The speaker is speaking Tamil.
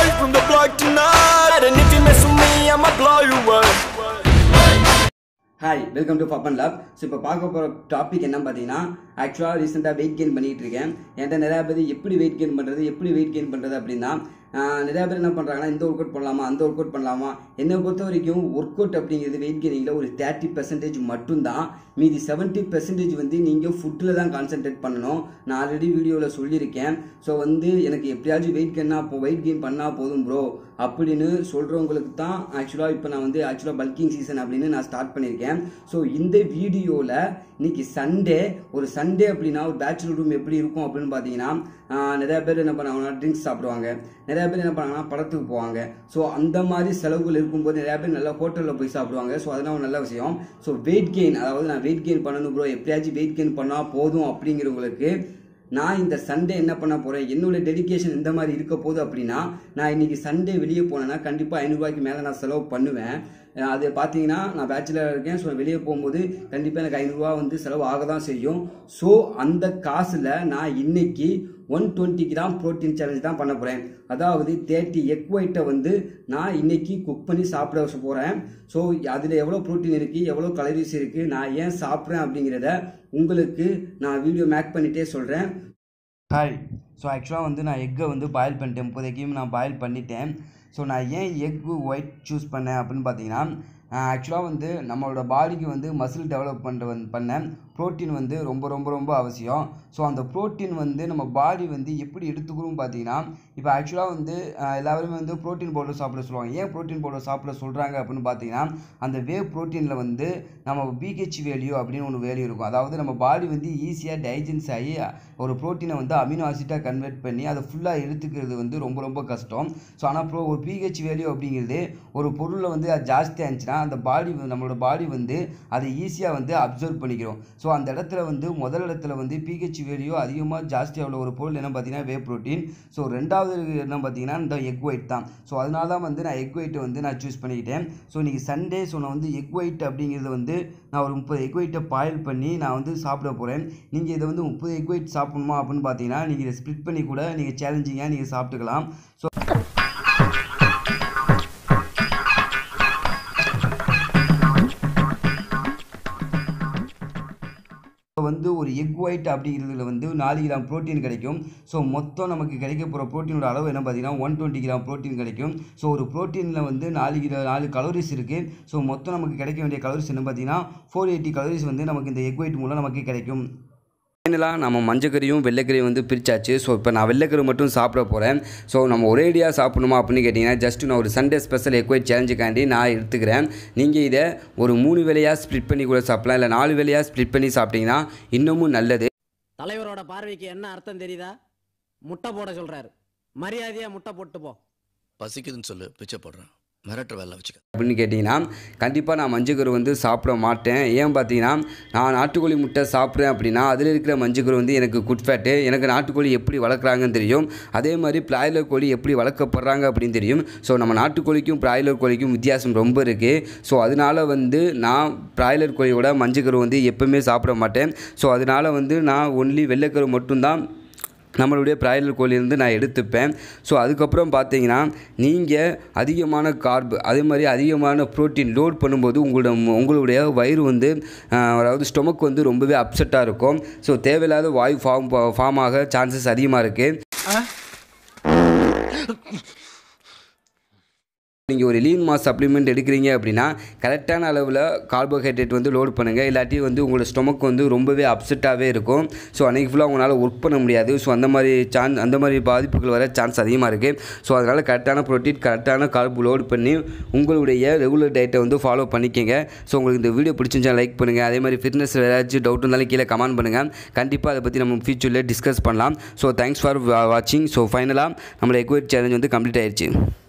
live from the block tonight. And if you mess with me, I'ma blow you up. Hi welcome to Pappan lab so இப்போ பார்க்க போகிற டாபிக் என்ன பார்த்தீங்கன்னா ஆக்சுவலாக ரீசெண்டாக வெயிட் கெயின் பண்ணிட்டு இருக்கேன் என்கிட்ட நிறையா பேர் எப்படி வெயிட் கெயின் பண்ணுறது எப்படி வெயிட் கெயின் பண்ணுறது அப்படின்னா ஆஹ், நிறையா பேர் என்ன பண்ணுறாங்கன்னா இந்த ஒர்க் அவுட் பண்ணலாமா அந்த ஒர்க் அவுட் பண்ணலாமா என்னை பொறுத்த வரைக்கும் ஒர்க் அவுட் அப்படிங்கிறது வெயிட் கெயினிங்கில் ஒரு தேர்ட்டி பர்சன்டேஜ் மட்டும்தான் மீதி செவன்ட்டி பெர்சன்டேஜ் வந்து நீங்கள் ஃபுட்டில் தான் கான்சென்ட்ரேட் பண்ணணும் நான் ஆல்ரெடி வீடியோவில் சொல்லியிருக்கேன் ஸோ வந்து எனக்கு எப்படியாச்சும் வெயிட் கெயினா வெயிட் கெயின் பண்ணால் போதும் ப்ரோ அப்படின்னு சொல்கிறவங்களுக்கு தான் ஆக்சுவலாக இப்போ நான் வந்து ஆக்சுவலாக பல்கிங் சீசன் அப்படின்னு நான் ஸ்டார்ட் பண்ணியிருக்கேன் ஸோ இந்த வீடியோவில் இன்னைக்கு சண்டே ஒரு சண்டே அப்படின்னா ஒரு பேச்சுலர் ரூம் எப்படி இருக்கும் அப்படின்னு பார்த்தீங்கன்னா ஆஹ், நிறைய பேர் என்ன பண்ணுவாங்கன்னா ட்ரிங்க்ஸ் சாப்பிடுவாங்க நிறைய பேர் என்ன பண்ணாங்கன்னா படத்துக்கு போவாங்க ஸோ அந்த மாதிரி செலவுகள் இருக்கும்போது நிறைய பேர் நல்ல ஹோட்டலில் போய் சாப்பிடுவாங்க ஸோ அதெல்லாம் ஒரு நல்ல விஷயம் ஸோ வெயிட் கெயின் அதாவது நான் வெயிட் கெயின் பண்ணணும் ப்ரோ எப்படியாச்சும் வெயிட் கெயின் பண்ணால் போதும் அப்படிங்கிறவங்களுக்கு நான் இந்த சண்டே என்ன பண்ண போறேன் என்னோட டெடிகேஷன் இந்த மாதிரி இருக்க போகுது அப்படின்னா நான் இன்னைக்கு சண்டே வெளியே போனேன்னா கண்டிப்பாக ஐநூறுரூவாய்க்கு மேலே நான் செலவு பண்ணுவேன் அஹ் அது பார்த்தீங்கன்னா நான் பேச்சுலர் இருக்கேன் ஸோ வெளியே போகும்போது கண்டிப்பாக எனக்கு ஐநூறுரூவா வந்து செலவு ஆக தான் செய்யும் ஸோ அந்த காசில் நான் இன்னைக்கு one twenty gram protein challenge தான் பண்ண போகிறேன் அதாவது தேர்ட்டி எக் ஒயிட்டை வந்து நான் இன்னைக்கு குக் பண்ணி சாப்பிட போகிறேன் ஸோ அதில் எவ்வளோ ப்ரோட்டீன் இருக்குது எவ்வளோ கலரிஸ் இருக்குது நான் ஏன் சாப்பிட்றேன் அப்படிங்கிறத உங்களுக்கு நான் வீடியோ மேக் பண்ணிட்டே சொல்கிறேன் ஹாய் ஸோ ஆக்சுவலாக வந்து நான் எக்கை வந்து பாயில் பண்ணிட்டேன் இப்போதைக்கும் நான் பாயில் பண்ணிட்டேன் ஸோ நான் ஏன் எக்கு ஒயிட் சூஸ் பண்ணேன் அப்படின்னு பார்த்தீங்கன்னா ஆக்சுவலாக வந்து நம்மளோட பாடிக்கு வந்து மசில் டெவலப் பண்ணுற வந்து பண்ண ப்ரோட்டீன் வந்து ரொம்ப ரொம்ப ரொம்ப அவசியம் ஸோ அந்த ப்ரோட்டீன் வந்து நம்ம பாடி வந்து எப்படி எடுத்துக்கிறோம் பார்த்தீங்கன்னா இப்போ ஆக்சுவலாக வந்து ஆஹ், எல்லாருமே வந்து ப்ரோட்டீன் பவுடர் சாப்பிட சொல்லுவாங்க ஏன் ப்ரோட்டீன் பவுடர் சாப்பிட சொல்கிறாங்க அப்படின்னு பார்த்தீங்கன்னா அந்த வே ப்ரோட்டீனில் வந்து நம்ம பிஹெச் வேல்யூ அப்படின்னு ஒன்று வேல்யூ இருக்கும் அதாவது நம்ம பாடி வந்து ஈஸியாக டைஜன்ஸ் ஆகி ஒரு ப்ரோட்டீனை வந்து அமினோ ஆசிட்டாக கன்வெர்ட் பண்ணி அதை ஃபுல்லாக எடுத்துக்கிறது வந்து ரொம்ப ரொம்ப கஷ்டம் ஸோ ஆனால் ப்ரோ ஒரு பிஹெச் வேல்யூ அப்படிங்கிறது ஒரு பொருளில் வந்து அது ஜாஸ்தியாக இருந்துச்சுன்னா அந்த பாடி நம்மளோட பாடி வந்து அதை ஈஸியாக வந்து அப்சர்வ் பண்ணிக்கிறோம் ஸோ அந்த இடத்துல வந்து முதல் இடத்துல வந்து பிஹெச் வேல்யூ அதிகமாக ஜாஸ்தியாக உள்ள ஒரு பொருள் என்ன பார்த்தீங்கன்னா வே ப்ரோட்டீன் ஸோ ரெண்டாவது என்ன பார்த்தீங்கன்னா இந்த எக் ஒயிட் தான் ஸோ அதனால தான் வந்து நான் எக் ஒயிட்டை வந்து நான் சூஸ் பண்ணிக்கிட்டேன் ஸோ இன்றைக்கி சண்டே ஸோ நான் வந்து எக் ஒயிட் அப்படிங்கிறது வந்து நான் ஒரு முப்பது எக் ஒயிட்டை பாயில் பண்ணி நான் வந்து சாப்பிட போகிறேன் நீங்கள் இதை வந்து முப்பது எக் ஒயிட் சாப்பிடணுமா அப்படின்னு பார்த்தீங்கன்னா நீங்கள் இதை ஸ்ப்ளிட் பண்ணி கூட நீங்கள் சேலஞ்சிங்காக நீங்கள் சாப்பிட்டுக்கலாம் ஸோ இப்போ வந்து ஒரு எக் ஒயிட் அப்படிங்கிறதுல வந்து நாலு கிராம் புரோட்டீன் கிடைக்கும் ஸோ மொத்தம் நமக்கு கிடைக்க போகிற ப்ரோட்டீனோட அளவு என்ன பார்த்தீங்கன்னா ஒன் டுவெண்ட்டி கிராம் புரோட்டீன் கிடைக்கும் ஸோ ஒரு ப்ரோட்டீனில் வந்து நாலு கிலோ நாலு கலோரிஸ் இருக்குது ஸோ மொத்தம் நமக்கு கிடைக்க வேண்டிய கலோரிஸ் என்ன பார்த்தீங்கன்னா ஃபோர் எயிட்டி கலோரிஸ் வந்து நமக்கு இந்த எக் ஒயிட் மூலம் நமக்கு கிடைக்கும் ஃபைனலாக நம்ம மஞ்சக்கறியும் வெள்ளைக்கறியும் வந்து பிரிச்சாச்சு ஸோ இப்போ நான் வெள்ளைக்கறி மட்டும் சாப்பிட போகிறேன் ஸோ நம்ம ஒரேடியாக சாப்பிடணுமா அப்படின்னு கேட்டிங்கன்னா ஜஸ்ட் நான் ஒரு சண்டே ஸ்பெஷல் எக்வைட் சேலஞ்சுக்காண்டி நான் எடுத்துக்கிறேன் நீங்கள் இதை ஒரு மூணு வேலையாக ஸ்ப்ளிட் பண்ணி கூட சாப்பிடலாம் இல்லை நாலு வேலையாக ஸ்ப்ளிட் பண்ணி சாப்பிட்டீங்கன்னா இன்னமும் நல்லது தலைவரோட பார்வைக்கு என்ன அர்த்தம் தெரியுதா முட்டை போட சொல்றாரு மரியாதையா முட்டை போட்டு போ பசிக்குதுன்னு சொல்லு பிச்சை போடுறேன் மிரட்டுற வேலை வச்சுக்க அப்படின்னு கேட்டிங்கன்னா கண்டிப்பாக நான் மஞ்சக்கரு வந்து சாப்பிட மாட்டேன் ஏன் பார்த்தீங்கன்னா நான் நாட்டுக்கோழி முட்டை சாப்பிட்றேன் அப்படின்னா அதில் இருக்கிற மஞ்சக்கரு வந்து எனக்கு குட் ஃபேட்டு எனக்கு நாட்டுக்கோழி எப்படி வளர்க்குறாங்கன்னு தெரியும் அதே மாதிரி பிராய்லர் கோழி எப்படி வளர்க்கப்படுறாங்க அப்படின்னு தெரியும் ஸோ நம்ம நாட்டுக்கோழிக்கும் பிராய்லர் கோழிக்கும் வித்தியாசம் ரொம்ப இருக்குது ஸோ அதனால வந்து நான் பிராய்லர் கோழியோட மஞ்சக்கரு வந்து எப்பவுமே சாப்பிட மாட்டேன் ஸோ அதனால வந்து நான் ஒன்லி வெள்ளைக்கரு மட்டும்தான் நம்மளுடைய பிராய்லர் கோழியிலேருந்து நான் எடுத்துப்பேன் ஸோ அதுக்கப்புறம் பார்த்தீங்கன்னா நீங்கள் அதிகமான கார்பு அதே மாதிரி அதிகமான ப்ரோட்டீன் லோட் பண்ணும்போது உங்களோட உங்களுடைய வயிறு வந்து ஆஹ், அதாவது ஸ்டொமக் வந்து ரொம்பவே அப்செட்டாக இருக்கும் ஸோ தேவையில்லாத வாயு ஃபார்ம் ஃபார்ம் ஆக சான்சஸ் அதிகமாக இருக்குது நீங்கள் ஒரு லீன் மாஸ் சப்ளிமெண்ட் எடுக்கிறீங்க அப்படின்னா கரெக்டான அளவில் கார்போஹைட்ரேட் வந்து லோட் பண்ணுங்கள் இல்லாட்டி வந்து உங்களோட ஸ்டொமக் வந்து ரொம்பவே அப்செட்டாகவே இருக்கும் ஸோ அன்றைக்கி ஃபுல்லாக உங்களால் ஒர்க் பண்ண முடியாது ஸோ அந்த மாதிரி சான் அந்த மாதிரி பாதிப்புகள் வர சான்ஸ் அதிகமாக இருக்குது ஸோ அதனால் கரெக்டான ப்ரோட்டீன் கரெக்டான கார்பு லோட் பண்ணி உங்களுடைய ரெகுலர் டயட்டை வந்து ஃபாலோ பண்ணிக்கங்க ஸோ உங்களுக்கு இந்த வீடியோ பிடிச்சிருந்தா லைக் பண்ணுங்கள் அதே மாதிரி ஃபிட்னஸ் ஏதாச்சும் டவுட் இருந்தாலும் கீழே கமெண்ட் பண்ணுங்கள் கண்டிப்பாக அதை பற்றி நம்ம ஃபியூச்சரில் டிஸ்கஸ் பண்ணலாம் ஸோ தேங்க்ஸ் ஃபார் வாட்சிங் ஸோ ஃபைனலாக நம்மளோட எக்வைட் சேலஞ்ச் வந்து கம்ப்ளீட் ஆயிடுச்சு